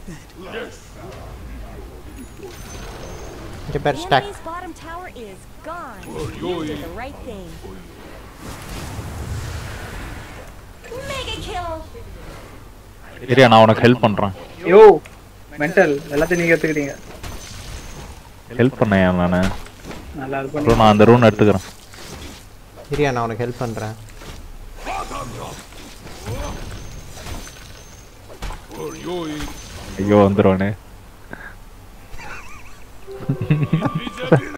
இங்கே பேர் stack Enemy's bottom tower is gone. You did the right thing. Mega kill. சரியா நான் உனக்கு ஹெல்ப் பண்றேன் யோ மென்டல் எல்லாத்தையும் நீங்க எடுத்துக்கிட்டீங்க ஹெல்ப் பண்ணேன் நானு நல்லா இது ப்ரோ பண்ணி நான் அந்த ரூன் எடுத்துக்கிறேன் சரியா நான் உனக்கு ஹெல்ப் பண்ணுறேன் ஐயோ வந்துருவானே